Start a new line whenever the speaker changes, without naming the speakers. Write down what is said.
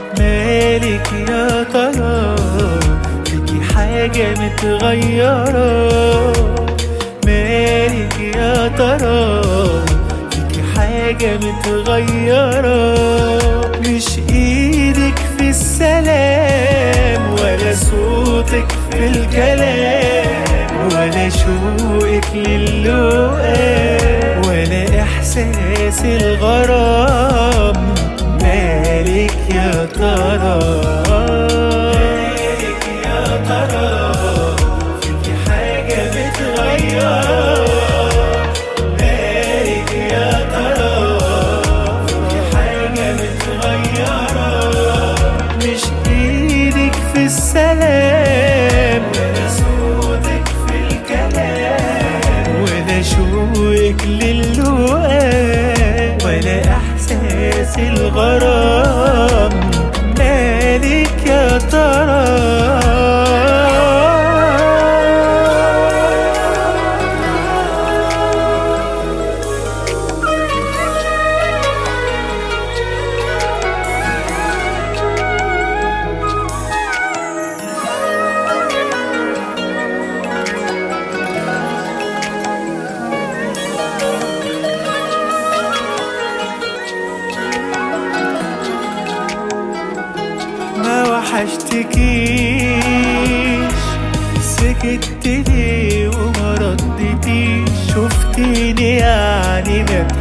مالك يا ترى فيكي حاجة متغيرة مالك يا ترى فيكي حاجة متغيرة مش ايدك في السلام ولا صوتك في الكلام ولا شوقك للقاء ولا احساس الغرام مالك يا ترى مالك يا ترى فيكي حاجة متغيرة مالك يا ترى فيكي حاجة متغيرة مش ايدك في السلام ولا صوتك في الكلام ولا شوقك للقاء ولا احساس الغرام مالك يا ترى ما وحشتكيش سكت ليه وما ردتيش شفتيني يعني ما